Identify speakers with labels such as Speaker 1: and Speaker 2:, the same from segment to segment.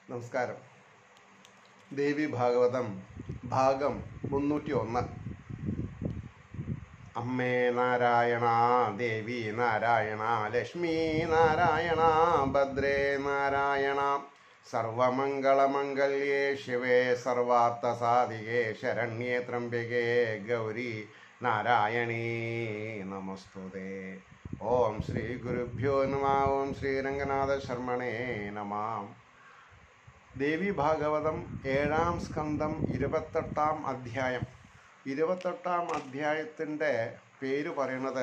Speaker 1: നമസ്കാരം ദേവി ഭാഗവതം ഭാഗം മുന്നൂറ്റി ഒന്ന് അമ്മേ നാരായണ ദേവി നാരായണ ലക്ഷ്മി നാരായണ ഭദ്രേ നാരായണ സർവമംഗളമംഗല്യേ ശിവേ സർവാർത്ഥസാധികേ ശരണ്യേ ത്രംബികേ ഗൗരി നാരായണീ നമസ്തുതേ ഓം ശ്രീ ഗുരുഭ്യോ നമ ഓം ശ്രീരംഗനാഥ ശർമ്മണേ നമാം ദേവി ഭാഗവതം ഏഴാം സ്കന്ധം ഇരുപത്തെട്ടാം അധ്യായം ഇരുപത്തെട്ടാം അധ്യായത്തിൻ്റെ പേര് പറയുന്നത്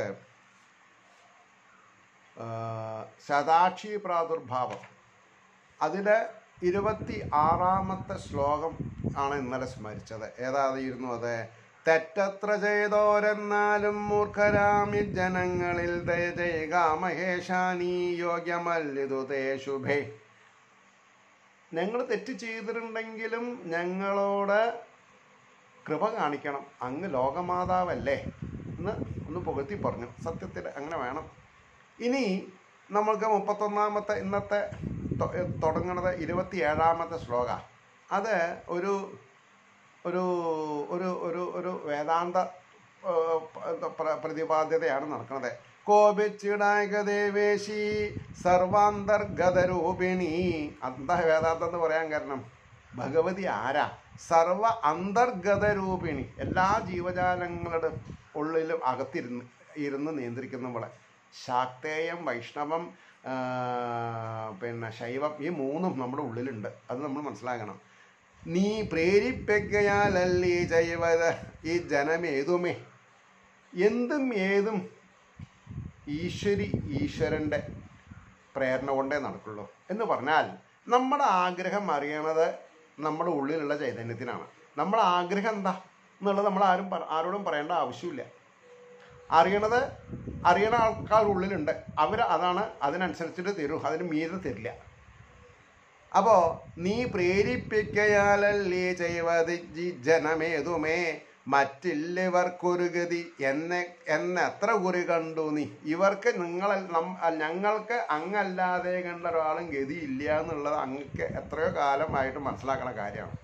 Speaker 1: ആ, ശതാക്ഷി പ്രാദുർഭാവം അതിൽ ഇരുപത്തി ആറാമത്തെ ശ്ലോകം ആണ് ഇന്നലെ സ്മരിച്ചത് ഏതായിരുന്നു അത് തെറ്റത്ര ചെയ്തോരെന്നാലും മൂർഖരാമി ജനങ്ങളിൽ ദയ ചെയ്യുക മഹേശാനീ യോഗ്യമല്ലിതു തേ ശുഭേ ഞങ്ങൾ തെറ്റ് ചെയ്തിട്ടുണ്ടെങ്കിലും ഞങ്ങളോട് കൃപ കാണിക്കണം അങ്ങ് ലോകമാതാവല്ലേ എന്ന് ഒന്ന് പുകഴ്ത്തി പറഞ്ഞു സത്യത്തിൽ അങ്ങനെ വേണം ഇനി നമ്മൾക്ക് മുപ്പത്തൊന്നാമത്തെ ഇന്നത്തെ തൊ- തുടങ്ങുന്നത് ഇരുപത്തിയേഴാമത്തെ ശ്ലോക അത് ഒരു ഒരു ഒരു ഒരു ഒരു വേദാന്ത ആ, പ- പ്ര- പ്രതിപാദ്യതയാണ് നടക്കുന്നത് കോപിച്ചിടായക ദേവേശി സർവാന്തർഗതരൂപിണി എന്താ വേദാന്തം എന്ന് പറയാൻ കാരണം ഭഗവതി ആരാ സർവ അന്തർഗതരൂപിണി എല്ലാ ജീവജാലങ്ങളുടെ ഉള്ളിലും അകത്തിരുന്ന് ഇരുന്ന് നിയന്ത്രിക്കുന്നവളെ ശാക്തേയം വൈഷ്ണവം ആ, പിന്നെ ശൈവം ഈ മൂന്നും നമ്മുടെ ഉള്ളിലുണ്ട് അത് നമ്മൾ മനസ്സിലാക്കണം നീ പ്രേരിപ്പിക്കയാലല്ലേ ജൈവത ഈ ജനമേതുമേ എന്തും ഏതും ഈശ്വരി ഈശ്വരൻ്റെ പ്രേരണ കൊണ്ടേ നടക്കുള്ളൂ എന്ന് പറഞ്ഞാൽ നമ്മുടെ ആഗ്രഹം അറിയണത് നമ്മുടെ ഉള്ളിലുള്ള ചൈതന്യത്തിനാണ് നമ്മുടെ ആഗ്രഹം എന്താ എന്നുള്ളത് നമ്മൾ ആരും പറ- ആരോടും പറയേണ്ട ആവശ്യമില്ല അറിയണത് അറിയണ ആൾക്കാർ ഉള്ളിലുണ്ട് അവർ അതാണ് അതിനനുസരിച്ചിട്ട് തരും അതിന് മീതെ തരില്ല അപ്പോൾ നീ പ്രേരിപ്പിക്കയാലല്ലേ ചെയ്വത് ജി ജനമേതുമേ മറ്റില്ലവർക്കൊരു ഗതി എന്നെ എന്നെ എത്ര കുറി കണ്ടു നീ ഇവർക്ക് നിങ്ങൾ ഞങ്ങൾക്ക് അങ്ങല്ലാതെ കണ്ട ഒരാളും ഗതിയില്ല എന്നുള്ളത് അങ്ങക്ക് എത്രയോ കാലമായിട്ട് മനസ്സിലാക്കണ കാര്യമാണ്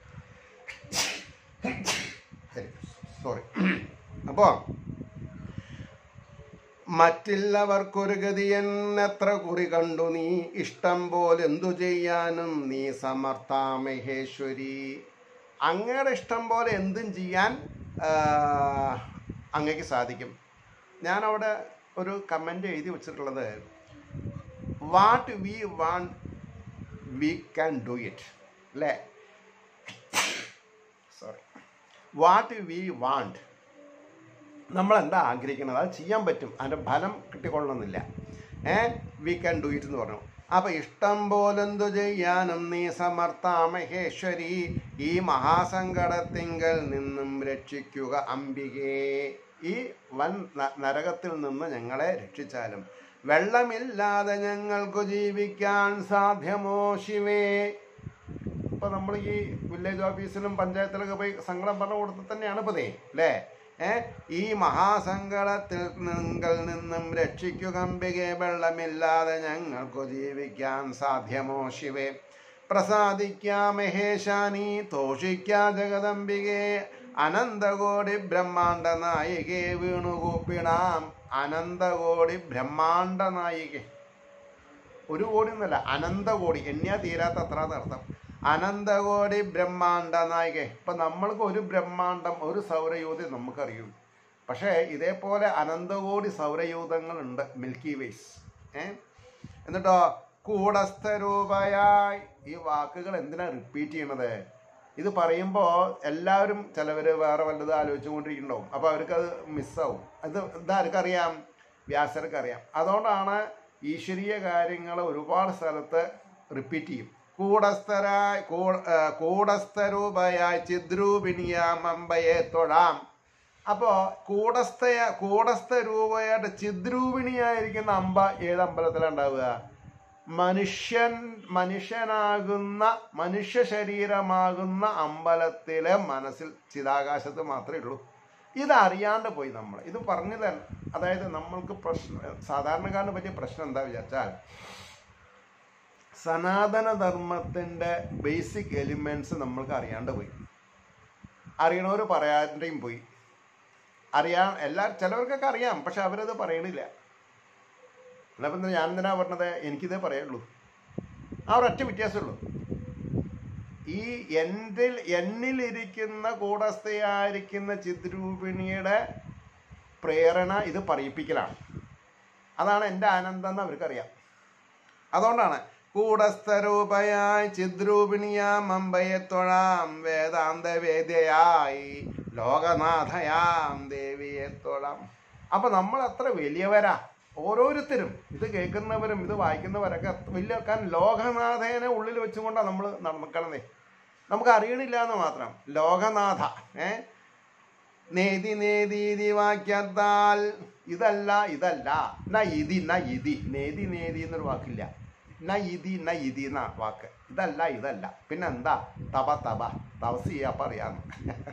Speaker 1: സോറി അപ്പോൾ മറ്റുള്ളവർക്കൊരു ഗതി എന്നെത്ര കുറി കണ്ടു നീ ഇഷ്ടം പോലെ എന്തു ചെയ്യാനും നീ സമർത്ഥ മഹേശ്വരി അങ്ങയുടെ ഇഷ്ടം പോലെ എന്തും ചെയ്യാൻ ആ, അങ്ങയ്ക്ക് സാധിക്കും ഞാനവിടെ ഒരു കമൻ്റ് എഴുതി വെച്ചിട്ടുള്ളത് what we want we can do it അല്ലേ സോറി വാട്ട് വി വാണ്ട് നമ്മൾ എന്താ ആഗ്രഹിക്കുന്നത് അത് ചെയ്യാൻ പറ്റും അതിൻ്റെ ഫലം കിട്ടിക്കൊള്ളണമെന്നില്ല A V can do it എന്ന് പറഞ്ഞു അപ്പോൾ ഇഷ്ടം പോലെന്തു ചെയ്യാനും നീ സമർത്ഥ മഹേശ്വരി ഈ മഹാസങ്കടത്തിങ്കൽ നിന്നും രക്ഷിക്കുക അംബികേ ഈ വൻ ന- നരകത്തിൽ നിന്ന് ഞങ്ങളെ രക്ഷിച്ചാലും വെള്ളമില്ലാതെ ഞങ്ങൾക്ക് ജീവിക്കാൻ സാധ്യമോ ശിവേ ഇപ്പൊ നമ്മൾ ഈ വില്ലേജ് ഓഫീസിലും പഞ്ചായത്തിലൊക്കെ പോയി സങ്കടം പറഞ്ഞു കൊടുത്ത് തന്നെയാണ് ഇപ്പൊ ദേ അല്ലേ ഏ ഈ മഹാസങ്കടത്തിൽ നിങ്ങൾ നിന്നും രക്ഷിക്കുക അംബികെ വെള്ളമില്ലാതെ ഞങ്ങൾക്ക് ജീവിക്കാൻ സാധ്യമോ ശിവേ പ്രസാദിക്കാ മഹേശാനി തോഷിക്കാ ജഗദംബികെ അനന്തകോടി ബ്രഹ്മാണ്ട നായികെ വീണുകൂപ്പിടാം അനന്തകോടി ബ്രഹ്മാണ്ട നായികെ ഒരു കോടി എന്നല്ല അനന്തകോടി എണ്ണിയാ തീരാത്ത അത്ര അർത്ഥം അനന്തകോടി ബ്രഹ്മാണ്ട നായിക ഇപ്പം നമ്മൾക്ക് ഒരു ബ്രഹ്മാണ്ടം ഒരു സൗരയൂഥം നമുക്കറിയൂ പക്ഷേ ഇതേപോലെ അനന്തകോടി സൗരയൂഥങ്ങളുണ്ട് മിൽക്കി വേസ് ഏ എന്നിട്ടോ കൂടസ്ഥരൂപയായി ഈ വാക്കുകൾ എന്തിനാ റിപ്പീറ്റ് ചെയ്യണത് ഇത് പറയുമ്പോൾ എല്ലാവരും ചിലവർ വേറെ വല്ലതും ആലോചിച്ചുകൊണ്ടിരിക്കുന്നുണ്ടാവും അപ്പോൾ അവർക്കത് മിസ്സാവും അത് ഇതാർക്കറിയാം വ്യാസർക്കറിയാം അതുകൊണ്ടാണ് ഈശ്വരീയ കാര്യങ്ങൾ ഒരുപാട് സ്ഥലത്ത് റിപ്പീറ്റ് ചെയ്യും കൂടസ്ഥരായി കൂ- ആ, കൂടസ്ഥരൂപയായി ചിദ്രൂപിണിയാമമ്പയെ തൊഴാം അപ്പോൾ കൂടസ്ഥയ കൂടസ്ഥ രൂപയായിട്ട് ചിദ്രൂപിണിയായിരിക്കുന്ന അമ്പ ഏത് അമ്പലത്തിലാണ് ഉണ്ടാവുക മനുഷ്യൻ മനുഷ്യനാകുന്ന മനുഷ്യ ശരീരമാകുന്ന അമ്പലത്തിലെ മനസ്സിൽ ചിതാകാശത്ത് മാത്രമേ ഉള്ളൂ ഇതറിയാണ്ട് പോയി നമ്മൾ ഇത് പറഞ്ഞു തന്നെ അതായത് നമ്മൾക്ക് പ്രശ്നം സാധാരണക്കാരന് പറ്റിയ പ്രശ്നം എന്താ വിചാരിച്ചാൽ സനാതനധർമ്മത്തിൻ്റെ ബേസിക് എലിമെൻറ്റ്സ് നമ്മൾക്ക് അറിയാണ്ട് പോയി അറിയണവർ പറയാതെയും പോയി അറിയാം എല്ലാ ചിലവർക്കൊക്കെ അറിയാം പക്ഷെ അവരത് പറയണില്ല എന്നപ്പം എന്താ ഞാൻ എന്തിനാ പറഞ്ഞത് എനിക്കിതേ പറയുള്ളൂ ആ ഒരൊറ്റ വ്യത്യാസമുള്ളൂ ഈ എന്നിൽ എന്നിലിരിക്കുന്ന കൂടസ്ഥയായിരിക്കുന്ന ചിദ്രൂപിണിയുടെ പ്രേരണ ഇത് പറയിപ്പിക്കലാണ് അതാണ് എൻ്റെ ആനന്ദം എന്ന് അവർക്കറിയാം അതുകൊണ്ടാണ് കൂടസ്ഥരൂപയായി ചിദ്രൂപിണിയാം അമ്പയെ തൊഴാം വേദാന്ത വേദ്യയായി ലോകനാഥയാം ദേവിയെ തൊഴാം അപ്പൊ നമ്മൾ അത്ര വലിയവരാ ഓരോരുത്തരും ഇത് കേൾക്കുന്നവരും ഇത് വായിക്കുന്നവരൊക്കെ അത്ര വലിയ കാരണം ലോകനാഥേനെ ഉള്ളിൽ വെച്ചുകൊണ്ടാണ് നമ്മൾ നടക്കണതേ നമുക്ക് അറിയണില്ല എന്ന് മാത്രം ലോകനാഥ ഏ നേതി നേതീതി വാക്യത്താൽ ഇതല്ല ഇതല്ല ന ഇതി ന ഇതി നേതി നേതി എന്നൊരു വാക്കില്ല ന ഇതി ന ഇതി എന്ന വാക്ക് ഇതല്ല ഇതല്ല പിന്നെ എന്താ തപ തപ തപസ് ചെയ്യാ പറയാന്ന്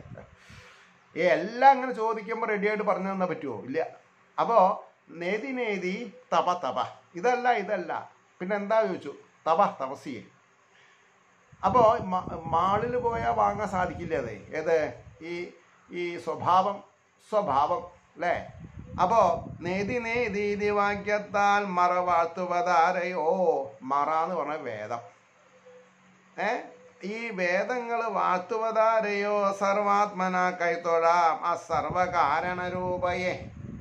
Speaker 1: ഏ എല്ലാം അങ്ങനെ ചോദിക്കുമ്പോൾ റെഡിയായിട്ട് പറഞ്ഞു തന്നാൽ പറ്റുമോ ഇല്ല അപ്പോൾ നേതി നേതി തപ തപ ഇതല്ല ഇതല്ല പിന്നെ എന്താ ചോദിച്ചു തപ തപസ് ചെയ്യും അപ്പോൾ മാളിൽ പോയാൽ വാങ്ങാൻ സാധിക്കില്ല അത് ഏത് ഈ ഈ സ്വഭാവം സ്വഭാവം അല്ലേ അപ്പോൾ നേതി നേതീതി വാക്യത്താൽ മറ വാഴ്ത്തുവതാരയോ മറ എന്ന് പറഞ്ഞ വേദം ഏ ഈ വേദങ്ങൾ വാഴ്ത്തുവതാരയോ സർവാത്മന കൈത്തൊഴാം ആ സർവകാരണ രൂപയെ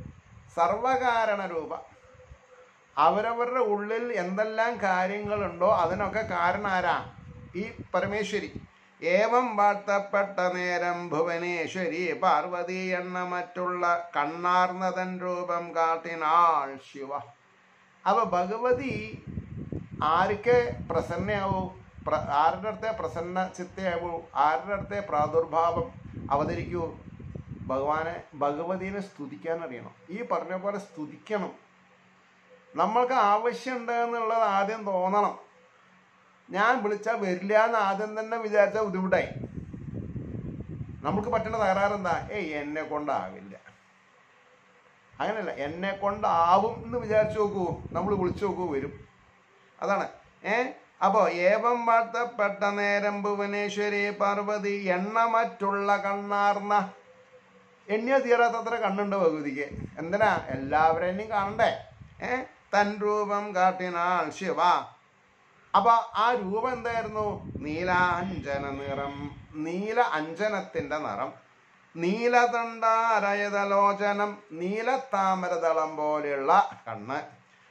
Speaker 1: സർവകാരണ രൂപ അവരവരുടെ ഉള്ളിൽ എന്തെല്ലാം കാര്യങ്ങളുണ്ടോ അതിനൊക്കെ കാരണം ആരാ ഈ പരമേശ്വരി ഏവം വാഴ്ത്തപ്പെട്ട നേരം ഭുവനേശ്വരി പാർവതി എന്ന മറ്റുള്ള കണ്ണാർന്നതൻ രൂപം കാട്ടിനാൾ ശിവ അപ്പൊ ഭഗവതി ആർക്ക് പ്രസന്നയാവൂ പ്ര ആരുടെ അടുത്തെ പ്രസന്ന ചിത്തയാവൂ ആരുടെ അടുത്തെ പ്രാദുർഭാവം അവതരിക്കൂ ഭഗവാനെ ഭഗവതിനെ സ്തുതിക്കാൻ അറിയണം ഈ പറഞ്ഞ പോലെ സ്തുതിക്കണം നമ്മൾക്ക് ആവശ്യമുണ്ട് എന്നുള്ളത് ആദ്യം തോന്നണം ഞാൻ വിളിച്ചാൽ വരില്ല എന്ന് ആദ്യം തന്നെ വിചാരിച്ച ബുദ്ധിമുട്ടായി നമുക്ക് പറ്റുന്ന തകരാറെന്താ ഏയ് എന്നെ കൊണ്ടാവില്ല അങ്ങനെയല്ല എന്നെ കൊണ്ടാവും എന്ന് വിചാരിച്ചു നോക്കൂ നമ്മൾ വിളിച്ചു നോക്കൂ വരും അതാണ് ഏ അപ്പോൾ ഏവം വാഴ്ത്തപ്പെട്ട നേരം ഭുവനേശ്വരി പാർവതി എണ്ണമറ്റുള്ള കണ്ണാർന്ന എണ്ണിയ തീരാത്തത്ര കണ്ണുണ്ട് ഭഗവതിക്ക് എന്തിനാ എല്ലാവരെയും കാണണ്ടേ ഏ തൻ രൂപം കാട്ടിനാൾ ശിവ അപ്പൊ ആ രൂപം എന്തായിരുന്നു നീലാഞ്ജന നിറം നീല അഞ്ജനത്തിന്റെ നിറം നീലതണ്ടാരയതലോചനം നീലത്താമരതളം പോലെയുള്ള കണ്ണ്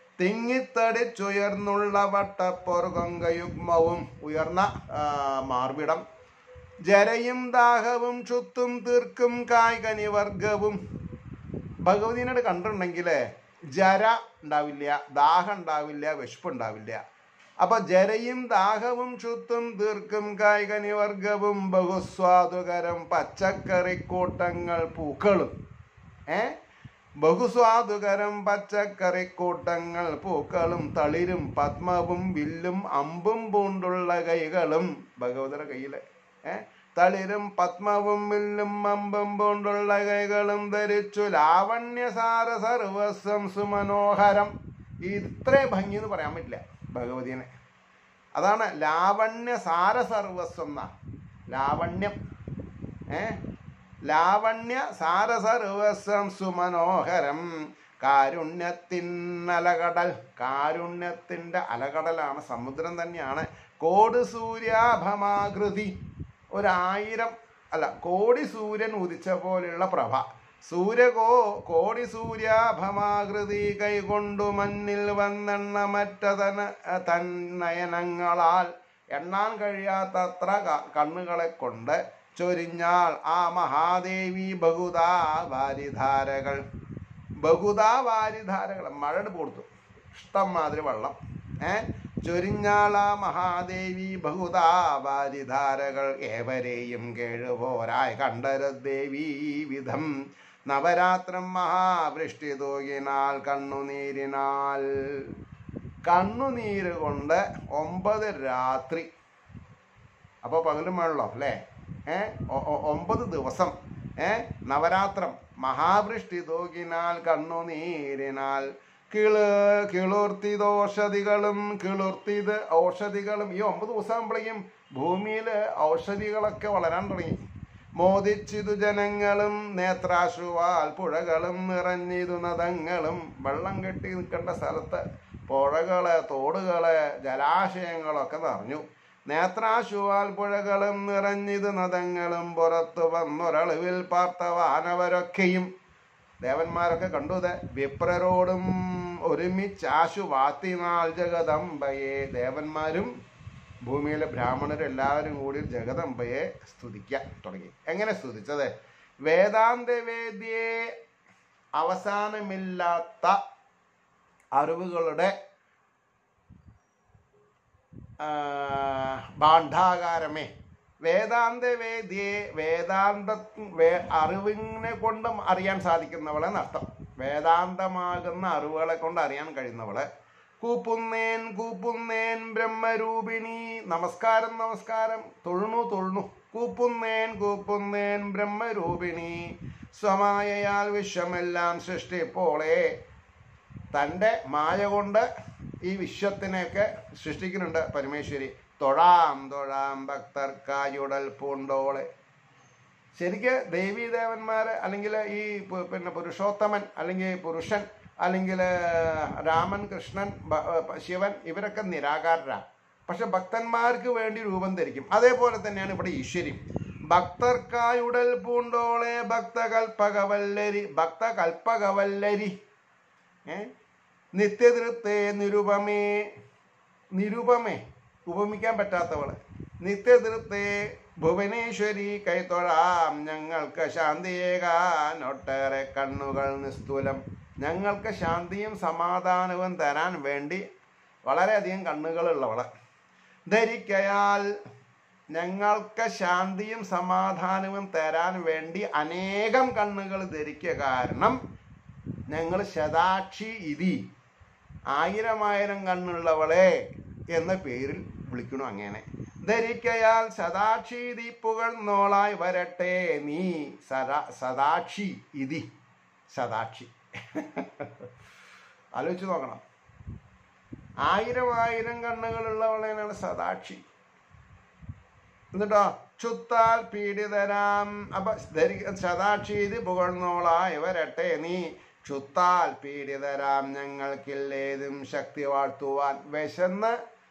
Speaker 1: തിങ്ങിത്തടിച്ചുയർന്നുള്ള വട്ടപ്പൊറുകൊങ്കയുഗ്മവും ഉയർന്ന ആ, മാർവിടം ജരയും ദാഹവും ക്ഷുത്തും തീർക്കും കായ്കനി വർഗവും ഭഗവതിനോട് കണ്ടിട്ടുണ്ടെങ്കിൽ ജര ഉണ്ടാവില്ല ദാഹം ഉണ്ടാവില്ല വിശപ്പ് ഉണ്ടാവില്ല അപ്പൊ ജരയും ദാഹവും ക്ഷുത്തും തീർക്കും കായ്കനി വർഗവും ബഹുസ്വാദുകരം പച്ചക്കറിക്കൂട്ടങ്ങൾ പൂക്കളും ഏ ബഹുസ്വാദുകരം പച്ചക്കറിക്കൂട്ടങ്ങൾ പൂക്കളും തളിരും പത്മവും വില്ലും അമ്പും പൂണ്ടുള്ള കൈകളും ഭഗവതിയുടെ കയ്യില് ഏ തളിരും പത്മവും വില്ലും അമ്പും പൂണ്ടുള്ള കൈകളും ധരിച്ചു ലാവണ്യസാര സർവസ്വം സുമനോഹരം ഇത്രേ ഭംഗി എന്ന് പറയാൻ പറ്റില്ല ഭഗവതിനെ അതാണ് ലാവണ്യ സാര സർവസ്വം എന്നാ ലാവണ്യം ഏ ലാവണ്യ സാരസർവസ്വം സുമനോഹരം കാരുണ്യത്തിൻ അലകടൽ കാരുണ്യത്തിൻ്റെ അലകടലാണ് സമുദ്രം തന്നെയാണ് കോട് സൂര്യാഭമാകൃതി ഒരായിരം അല്ല കോടി സൂര്യൻ ഉദിച്ച പോലെയുള്ള പ്രഭ സൂര്യകോ കോടി സൂര്യാഭമാകൃതി കൈകൊണ്ടു മഞ്ഞിൽ വന്നെണ്ണ മറ്റതന തന്നയനങ്ങളാൽ എണ്ണാൻ കഴിയാത്തത്ര ക- കണ്ണുകളെ കൊണ്ട് ചൊരിഞ്ഞാൽ ആ മഹാദേവി ബഹുതാ വാരിധാരകൾ ബഹുതാ വാരിധാരകൾ മഴ കൊടുത്തു ഇഷ്ടം മാതിരി വെള്ളം ഏ ചൊരിഞ്ഞാൾ ആ മഹാദേവി ബഹുതാ വാരിധാരകൾ ഏവരെയും കേഴുപോരായി കണ്ടരദേവി വിധം നവരാത്രം മഹാവൃഷ്ടി തൂകിനാൽ കണ്ണുനീരിനാൽ കണ്ണുനീര് കൊണ്ട് ഒമ്പത് രാത്രി അപ്പോൾ പകലും വേണല്ലോ അല്ലേ ഏ ഒ- ഒ- ഒമ്പത് ദിവസം ഏ നവരാത്രം മഹാവൃഷ്ടി തൂകിനാൽ കണ്ണുനീരിനാൽ കിള് കിളുർത്തിതോഷധികളും കിളുർത്തിത് ഔഷധികളും ഈ ഒമ്പത് ദിവസം ആകുമ്പോഴേക്കും ഭൂമിയിൽ ഔഷധികളൊക്കെ വളരാൻ തുടങ്ങി മോദിച്ചിതു ജനങ്ങളും നേത്രാശുവാൽ പുഴകളും നിറഞ്ഞിതു നദങ്ങളും വെള്ളം കെട്ടി നിൽക്കേണ്ട സ്ഥലത്ത് പുഴകള് തോടുകള് ജലാശയങ്ങളൊക്കെ നിറഞ്ഞു നേത്രാശുവാൽ പുഴകളും നിറഞ്ഞിത് നദങ്ങളും പുറത്തു വന്നൊരളവിൽ പാർത്ത വാനവരൊക്കെയും ദേവന്മാരൊക്കെ കണ്ടുത് വിപ്രരോടും ഒരുമിച്ചാശു വാത്തിനാൾ ജഗദംബയെ ദേവന്മാരും ഭൂമിയിലെ ബ്രാഹ്മണരും എല്ലാവരും കൂടി ജഗദംബയെ സ്തുതിക്കാൻ തുടങ്ങി എങ്ങനെ സ്തുതിച്ചത് വേദാന്ത വേദ്യയെ അവസാനമില്ലാത്ത അറിവുകളുടെ ആ, ഭാണ്ഡാകാരമേ വേദാന്ത വേദ്യയെ വേദാന്ത വേ അറിവിനെ കൊണ്ടും അറിയാൻ സാധിക്കുന്നവളെ നഷ്ടം വേദാന്തമാകുന്ന അറിവുകളെ കൊണ്ട് അറിയാൻ കഴിയുന്നവളെ കൂപ്പുന്നേൻ കൂപ്പുന്നേൻ ബ്രഹ്മരൂപിണി നമസ്കാരം നമസ്കാരം തൊഴുണു തൊഴുണു കൂപ്പുന്നേൻ കൂപ്പുന്നേൻ ബ്രഹ്മരൂപിണി സ്വമായയാൽ വിശ്വമെല്ലാം സൃഷ്ടിപ്പോളെ തൻ്റെ മായ കൊണ്ട് ഈ വിശ്വത്തിനെയൊക്കെ സൃഷ്ടിക്കുന്നുണ്ട് പരമേശ്വരി തൊഴാം തൊഴാം ഭക്തർക്കായുടൽ പൂണ്ടോളെ ശരിക്ക് ദേവീദേവന്മാർ അല്ലെങ്കിൽ ഈ പു- പിന്നെ പുരുഷോത്തമൻ അല്ലെങ്കിൽ പുരുഷൻ അല്ലെങ്കിൽ രാമൻ കൃഷ്ണൻ ബ- ബ- ശിവൻ ഇവരൊക്കെ നിരാകാരരാണ് പക്ഷെ ഭക്തന്മാർക്ക് വേണ്ടി രൂപം ധരിക്കും അതേപോലെ തന്നെയാണ് ഇവിടെ ഈശ്വരി ഭക്തർക്കായുടൽ പൂണ്ടോളെ ഭക്തകൽപ്പകവല്ലരി ഭക്തകൽപ്പകവല്ലരി ഏ നിത്യതൃപ്തേ നിരുപമേ നിരുപമേ ഉപമിക്കാൻ പറ്റാത്തവള് നിത്യതൃപ്തേ ഭുവനേശ്വരി കൈത്തൊഴാം ഞങ്ങൾക്ക് ശാന്തിയേകാൻ ഒട്ടേറെ കണ്ണുകൾ നിസ്തുലം ഞങ്ങൾക്ക് ശാന്തിയും സമാധാനവും തരാൻ വേണ്ടി വളരെയധികം കണ്ണുകളുള്ളവള് ധരിക്കയാൽ ഞങ്ങൾക്ക് ശാന്തിയും സമാധാനവും തരാൻ വേണ്ടി അനേകം കണ്ണുകൾ ധരിക്കുക കാരണം ഞങ്ങൾ ശതാക്ഷി ഇതി ആയിരം ആയിരം കണ്ണുള്ളവളെ എന്ന പേരിൽ വിളിക്കണു അങ്ങനെ ധരിക്കയാൽ സദാക്ഷി ഇതി പുകഴ്ന്നോളായി വരട്ടെ നീ സദാ സദാക്ഷി ഇതി സദാക്ഷി ആലോചിച്ച് നോക്കണം ആയിരം ആയിരം കണ്ണുകളുള്ളവളെയാണ് സദാക്ഷി എന്നിട്ടോ ചുത്താൽ പീഡിതരാം അപ്പൊ ധരി ശതാക്ഷി ഇത് പുകഴ്ന്നോളായി വരട്ടെ നീ ചുത്താൽ പീഡിതരാം ഞങ്ങൾക്കില്ലേതും ശക്തി വാഴ്ത്തുവാൻ വിശന്ന്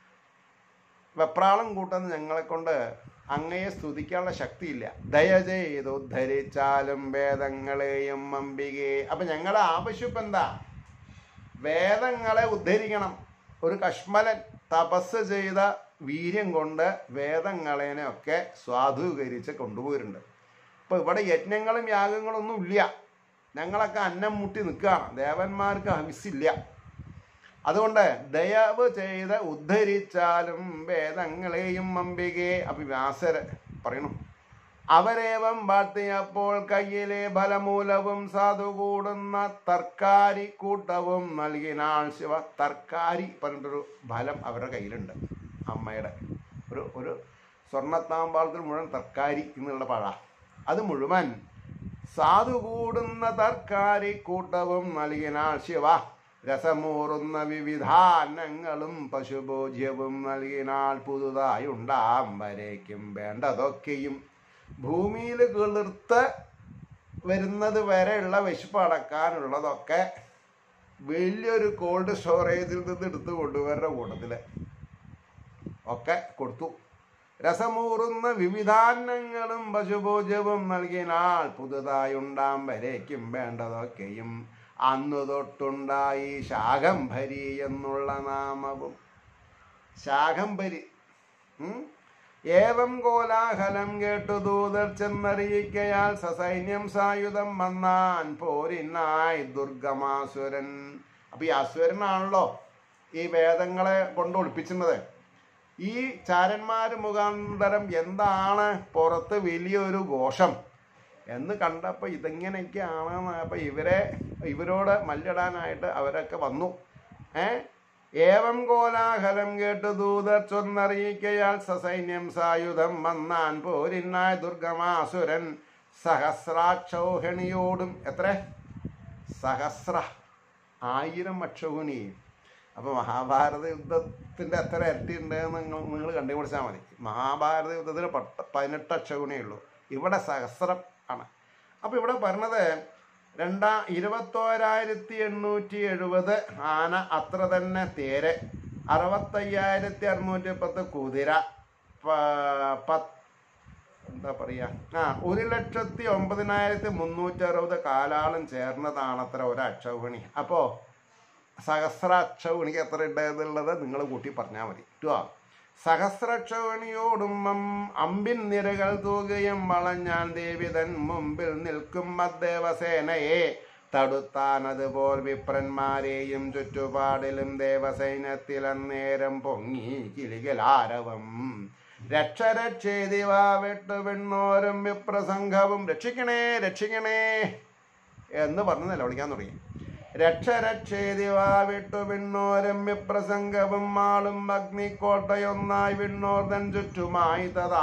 Speaker 1: വെപ്രാളം കൂട്ടുന്ന ഞങ്ങളെ കൊണ്ട് അങ്ങയെ സ്തുതിക്കാനുള്ള ശക്തിയില്ല ദയ ചെയ്ത് ഉദ്ധരിച്ചാലും വേദങ്ങളെയും അംബികയെ അപ്പൊ ഞങ്ങളുടെ ആവശ്യം ഇപ്പൊ എന്താ വേദങ്ങളെ ഉദ്ധരിക്കണം ഒരു കശ്മലൻ തപസ് ചെയ്ത വീര്യം കൊണ്ട് വേദങ്ങളെയൊക്കെ സ്വാധൂകരിച്ച് കൊണ്ടുപോയിട്ടുണ്ട് ഇപ്പൊ ഇവിടെ യജ്ഞങ്ങളും യാഗങ്ങളും ഒന്നും ഇല്ല ഞങ്ങളൊക്കെ അന്നം മുട്ടി നിൽക്കുകയാണ് ദേവന്മാർക്ക് ഹവിസില്ല അതുകൊണ്ട് ദയവ് ചെയ്ത് ഉദ്ധരിച്ചാലും വേദങ്ങളെയും അംബികയെ അപ്പൊ വ്യാസര് പറയണു അവരേവം വാഴ്ത്തിയപ്പോൾ കയ്യിലെ ഫലമൂലവും സാധു കൂടുന്ന തർക്കാരി കൂട്ടവും നൽകിനാൾ ശിവ തർക്കാരി പറഞ്ഞിട്ടൊരു ഫലം അവരുടെ കയ്യിലുണ്ട് അമ്മയുടെ ഒരു ഒരു സ്വർണ്ണത്താമ്പാളത്തിൽ മുഴുവൻ തർക്കാരി എന്നുള്ള പഴ അത് മുഴുവൻ സാധു കൂടുന്ന തർക്കാരി കൂട്ടവും നൽകിനാൾ ശിവ രസമൂറുന്ന വിവിധാന്നങ്ങളും പശുഭോജ്യവും നൽകിനാൾ പുതുതായി ഉണ്ടാം വരേക്കും വേണ്ടതൊക്കെയും ഭൂമിയിൽ കിളിർത്ത് വരുന്നത് വരെയുള്ള വിശപ്പ് അടക്കാനുള്ളതൊക്കെ വലിയൊരു കോൾഡ് സ്റ്റോറേജിൽ നിന്ന് എടുത്ത് കൊണ്ടുവരുടെ കൂട്ടത്തില് ഒക്കെ കൊടുത്തു രസമൂറുന്ന വിവിധാന്നങ്ങളും പശുഭോജവും നൽകിനാൾ പുതുതായി ഉണ്ടാം വരേക്കും വേണ്ടതൊക്കെയും അന്നു തൊട്ടുണ്ടായി ശാകംഭരി എന്നുള്ള നാമവും ശാകംഭരി ഉം? ഏവം കോലാഹലം കേട്ടു ദൂതർ ചെന്നറിയിക്കയാൽ സസൈന്യം സായുധം വന്നാൻ പോരിനായി ദുർഗമാസുരൻ അപ്പൊ ഈ അസുരനാണല്ലോ ഈ വേദങ്ങളെ കൊണ്ട് ഒളിപ്പിച്ചുന്നത് ഈ ചാരന്മാര് മുഖാന്തരം എന്താണ് പുറത്ത് വലിയൊരു ഘോഷം എന്ന് കണ്ടപ്പോൾ ഇതെങ്ങനെയൊക്കെയാണ് അപ്പൊ ഇവരെ ഇവരോട് മല്ലിടാനായിട്ട് അവരൊക്കെ വന്നു ഏ ഏവം കോലാഹലം കേട്ട് ദൂതർ ചൊന്നറിയിക്കയാൽ സസൈന്യം സായുധം വന്നാൻ പോരിന്നായ ദുർഗമാസുരൻ സഹസ്രാക്ഷോഹിണിയോടും എത്ര സഹസ്ര ആയിരം അക്ഷൗഹിണി അപ്പോൾ മഹാഭാരത യുദ്ധത്തിൻ്റെ എത്ര ഇരട്ടി ഉണ്ടെന്ന് നിങ്ങൾ നിങ്ങൾ കണ്ടുപിടിച്ചാൽ മതി മഹാഭാരത യുദ്ധത്തിന് പത്ത് പതിനെട്ട് അക്ഷൗഹിണിയേ ഉള്ളൂ ഇവിടെ സഹസ്രം ആണ് അപ്പോൾ ഇവിടെ പറഞ്ഞത് രണ്ടാ ഇരുപത്തോരായിരത്തി എണ്ണൂറ്റി എഴുപത് ആന അത്ര തന്നെ തേര് അറുപത്തയ്യായിരത്തി അറുന്നൂറ്റി പത്ത് കുതിര പ- പത്ത് എന്താ പറയാ ആ ഒരു ലക്ഷത്തി ഒമ്പതിനായിരത്തി മുന്നൂറ്റി അറുപത് കാലാളും ചേർന്നതാണത്ര ഒരു അക്ഷൗഹിണി അപ്പോൾ സഹസ്ര അക്ഷൗഹിണിക്ക് എത്ര ഉണ്ട് എന്നുള്ളത് നിങ്ങൾ കൂട്ടി പറഞ്ഞാൽ മതി കേട്ടോ സഹസ്രക്ഷൗഹിണിയോടും അം- അമ്പിൻ നിരകൾ തൂകുകയും വളഞ്ഞാൻ ദേവിതൻ മുമ്പിൽ നിൽക്കും മദ്ദേവസേനയെ തടുത്താനതുപോൽ വിപ്രന്മാരെയും ചുറ്റുപാടിലും ദേവസൈന്യത്തിൽ അന്നേരം പൊങ്ങി കിളികലാരവം രക്ഷരക്ഷേതിവ വെട്ടു വെണ്ണോരും വിപ്രസംഘവും രക്ഷിക്കണേ രക്ഷിക്കണേ എന്ന് പറഞ്ഞ് നിലവിളിക്കാൻ തുടങ്ങി രക്ഷരക്ഷേതിവ വിട്ടു വിണ്ണോരം വിപ്രസംഗവും ആളും അഗ്നിക്കോട്ടയൊന്നായി വിണ്ണോർതൻ ചുറ്റുമായി തഥാ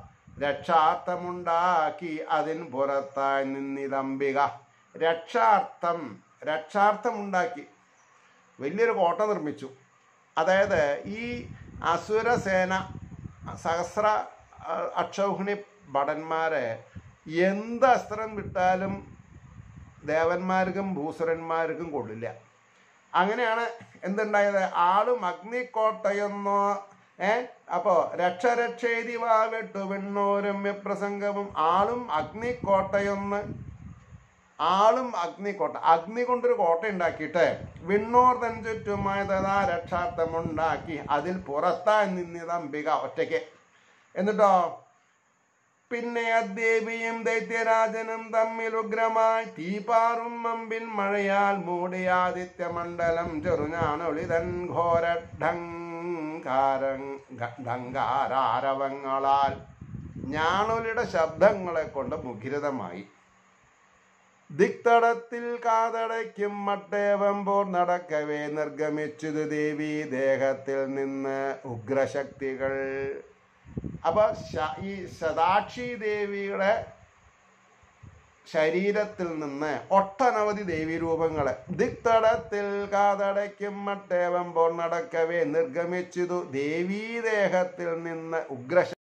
Speaker 1: രക്ഷാർത്ഥമുണ്ടാക്കി അതിൻ പുറത്തായി നിന്നിതംബിക രക്ഷാർത്ഥം രക്ഷാർത്ഥമുണ്ടാക്കി വലിയൊരു കോട്ട നിർമ്മിച്ചു അതായത് ഈ അസുരസേന സഹസ്ര അഹ്, അക്ഷൗഹിണി ഭടന്മാരെ എന്ത് അസ്ത്രം വിട്ടാലും ദേവന്മാർക്കും ഭൂസുരന്മാർക്കും കൊള്ളില്ല അങ്ങനെയാണ് എന്തുണ്ടായത് ആളും അഗ്നിക്കോട്ടയെന്നോ ഏ അപ്പോ രക്ഷരക്ഷേതി വാവിട്ടു വെണ്ണൂരും വിപ്രസംഗവും ആളും അഗ്നിക്കോട്ടയൊന്ന് ആളും അഗ്നിക്കോട്ട അഗ്നി കൊണ്ടൊരു കോട്ട ഉണ്ടാക്കിയിട്ട് വിണ്ണോർ തൻ ചുറ്റുമായി തഥാ രക്ഷാർത്ഥമുണ്ടാക്കി അതിൽ പുറത്തായി നിന്നിത് അംബിക ഒറ്റയ്ക്ക് എന്നിട്ടോ പിന്നെ അദ്ദേവിയും ദൈത്യരാജനും തമ്മിൽ ഉഗ്രമായി തീപാറും അമ്പിൻ മഴയാൽ മൂടിയാദിത്യ മണ്ഡലം ചെറുഞാനൊളിതൻ ഘോര ഢങ്കാരാരവങ്ങളാൽ ഞാണൊലിയുടെ ശബ്ദങ്ങളെ കൊണ്ട് മുഖരിതമായി ദിക്തടത്തിൽ കാതടയ്ക്കും മട്ടേവം പോർ നടക്കവേ നിർഗമിച്ചത് ദേവി ദേഹത്തിൽ നിന്ന് ഉഗ്രശക്തികൾ അപ്പൊ ശ- ഈ ശതാക്ഷി ദേവിയുടെ ശരീരത്തിൽ നിന്ന് ഒട്ടനവധി ദേവീരൂപങ്ങളെ ദിക്തടത്തിൽ കാതടയ്ക്കും മട്ടേവം പോർ നടക്കവേ നിർഗമിച്ചതു ദേവീദേഹത്തിൽ നിന്ന് ഉഗ്രശ